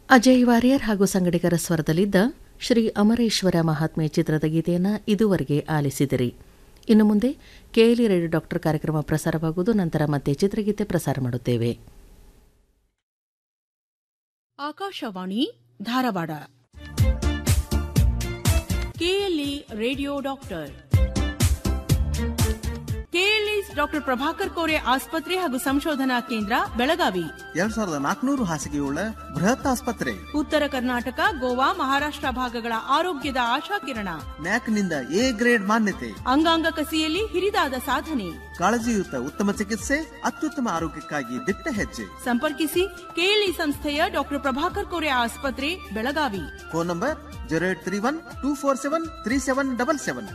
Ajay warrior ಹಾಗೂ ಸಂಗಡಿಗರ ಸ್ವರದಲ್ಲಿದ್ದ ಶ್ರೀ ಅಮರೇಶ್ವರ ಮಹಾತ್ಮೆ ಚಿತ್ರದ ಗೀತೆಯನ್ನು ಇದುವರೆಗೆ ಆಲಿಸಿದಿರಿ ಇನ್ನು ಮುಂದೆ ಕೆಎಲಿ ರೇಡಿಯೋ ಡಾಕ್ಟರ್ ಕಾರ್ಯಕ್ರಮ ಪ್ರಸಾರವಾಗುವುದು ನಂತರ ಮತ್ತೆ ಚಿತ್ರಗೀತೆ ಪ್ರಸಾರ ಮಾಡುತ್ತೇವೆ Akashvani Dharwad KLE radio doctor KLE doctor Prabhakar Kore ಆಸ್ಪತ್ರೆ ಹಾಗೂ ಸಂಶೋಧನಾ ಕೇಂದ್ರ ಬೆಳಗಾವಿ ಎರಡ್ ಸಾವಿರದ ನಾಲ್ಕುನೂರು ಹಾಸಿಗೆಯುಳ್ಳ ಬೃಹತ್ ಆಸ್ಪತ್ರೆ ಉತ್ತರ ಕರ್ನಾಟಕ ಗೋವಾ ಮಹಾರಾಷ್ಟ್ರ ಭಾಗಗಳ ಆರೋಗ್ಯದ ಆಶಾಕಿರಣ ನ್ಯಾಕ್ನಿಂದ ಎ ಗ್ರೇಡ್ ಮಾನ್ಯತೆ ಅಂಗಾಂಗ ಕಸಿಯಲ್ಲಿ ಹಿರಿದಾದ ಸಾಧನೆ ಕಾಳಜಿಯುತ ಉತ್ತಮ ಚಿಕಿತ್ಸೆ ಅತ್ಯುತ್ತಮ ಆರೋಗ್ಯಕ್ಕಾಗಿ ದಿಟ್ಟ ಹೆಜ್ಜೆ ಸಂಪರ್ಕಿಸಿ ಕೆಎಲ್ಇ ಸಂಸ್ಥೆಯ ಡಾಕ್ಟರ್ ಪ್ರಭಾಕರ್ ಕೋರೆ ಆಸ್ಪತ್ರೆ Belagavi phone number zero eight three one two four seven three seven double seven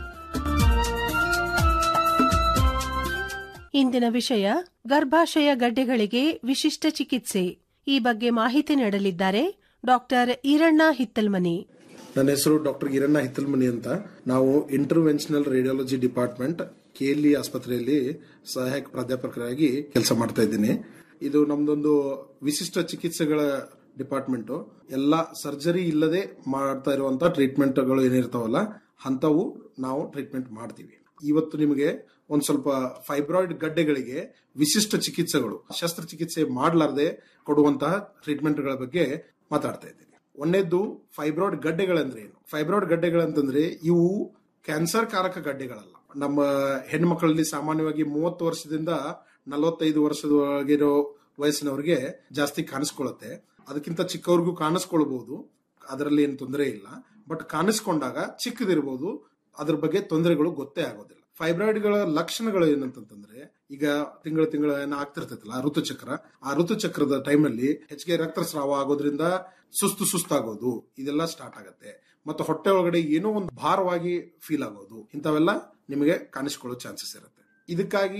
ಇಂದಿನ ವಿಷಯ ಗರ್ಭಾಶಯ ಗಡ್ಡೆಗಳಿಗೆ ವಿಶಿಷ್ಟ ಚಿಕಿತ್ಸೆ ಈ ಬಗ್ಗೆ ಮಾಹಿತಿ ನೀಡಲಿದ್ದಾರೆ ಡಾಕ್ಟರ್ ಈರಣ್ಣ ಹಿತ್ತಲ್ಮನಿ ನನ್ನ ಹೆಸರು ಡಾಕ್ಟರ್ ಗಿರಣ್ಣ ಹಿತ್ತಲ್ಮನಿ ಅಂತ ನಾವು ಇಂಟರ್ವೆನ್ಷನಲ್ ರೇಡಿಯಾಲಜಿ ಡಿಪಾರ್ಟ್ಮೆಂಟ್ ಕೆಎಲ್ಇ ಆಸ್ಪತ್ರೆಯಲ್ಲಿ ಸಹಾಯಕ ಪ್ರಾಧ್ಯಾಪಕರಾಗಿ ಕೆಲಸ ಮಾಡ್ತಾ ಇದ್ದೀನಿ ಇದು ನಮ್ದೊಂದು ವಿಶಿಷ್ಟ ಚಿಕಿತ್ಸೆಗಳ ಡಿಪಾರ್ಟ್ಮೆಂಟ್ ಎಲ್ಲ ಸರ್ಜರಿ ಇಲ್ಲದೆ ಮಾಡ್ತಾ ಇರುವಂತಹ ಟ್ರೀಟ್ಮೆಂಟ್ಗಳು ಏನಿರ್ತಾವಲ್ಲ ಅಂತವು ನಾವು ಟ್ರೀಟ್ಮೆಂಟ್ ಮಾಡ್ತೀವಿ ಇವತ್ತು ನಿಮಗೆ ಒಂದ್ ಸ್ವಲ್ಪ ಫೈಬ್ರಾಯ್ಡ್ ಗಡ್ಡೆಗಳಿಗೆ ವಿಶಿಷ್ಟ ಚಿಕಿತ್ಸೆಗಳು ಶಸ್ತ್ರಚಿಕಿತ್ಸೆ ಮಾಡಲಾರದೆ ಕೊಡುವಂತಹ ಟ್ರೀಟ್ಮೆಂಟ್ಗಳ ಬಗ್ಗೆ ಮಾತಾಡ್ತಾ ಇದ್ದೀನಿ ಒಂದೇದ್ದು ಫೈಬ್ರಾಯ್ಡ್ ಗಡ್ಡೆಗಳಂದ್ರೆ ಏನು ಫೈಬ್ರಾಯ್ಡ್ ಗಡ್ಡೆಗಳಂತಂದ್ರೆ ಇವು ಕ್ಯಾನ್ಸರ್ ಕಾರಕ ಗಡ್ಡೆಗಳಲ್ಲ ನಮ್ಮ ಹೆಣ್ಮಕ್ಳಲ್ಲಿ ಸಾಮಾನ್ಯವಾಗಿ ಮೂವತ್ತು ವರ್ಷದಿಂದ ನಲವತ್ತೈದು ವರ್ಷದೊಳಗಿರೋ ವಯಸ್ಸಿನವರಿಗೆ ಜಾಸ್ತಿ ಕಾಣಿಸ್ಕೊಳ್ಳುತ್ತೆ ಅದಕ್ಕಿಂತ ಚಿಕ್ಕವ್ರಿಗೂ ಕಾಣಿಸ್ಕೊಳ್ಬಹುದು ಅದರಲ್ಲಿ ಏನು ತೊಂದರೆ ಇಲ್ಲ ಬಟ್ ಕಾಣಿಸ್ಕೊಂಡಾಗ ಚಿಕ್ಕದಿರ್ಬೋದು ಅದ್ರ ಬಗ್ಗೆ ತೊಂದರೆಗಳು ಗೊತ್ತೇ ಆಗೋದಿಲ್ಲ ಫೈಬ್ರಾಯ್ಡ್ಗಳ ಲಕ್ಷಣಗಳು ಏನಂತಂದ್ರೆ ಈಗ ತಿಂಗಳ ತಿಂಗಳ ಏನೋ ಆಗ್ತಿರ್ತೈತಲ್ಲ ಋತುಚಕ್ರ ಆ ಋತುಚಕ್ರದ ಟೈಮಲ್ಲಿ ಹೆಚ್ಚಿಗೆ ರಕ್ತಸ್ರಾವ ಆಗೋದ್ರಿಂದ ಸುಸ್ತು ಸುಸ್ತಾಗೋದು ಇದೆಲ್ಲ ಸ್ಟಾರ್ಟ್ ಆಗುತ್ತೆ ಮತ್ತೆ ಹೊಟ್ಟೆ ಒಳಗಡೆ ಏನೋ ಒಂದು ಭಾರವಾಗಿ ಫೀಲ್ ಆಗೋದು ಇಂಥವೆಲ್ಲ ನಿಮಗೆ ಕಾಣಿಸ್ಕೊಳ್ಳೋ ಚಾನ್ಸಸ್ ಇರುತ್ತೆ ಇದಕ್ಕಾಗಿ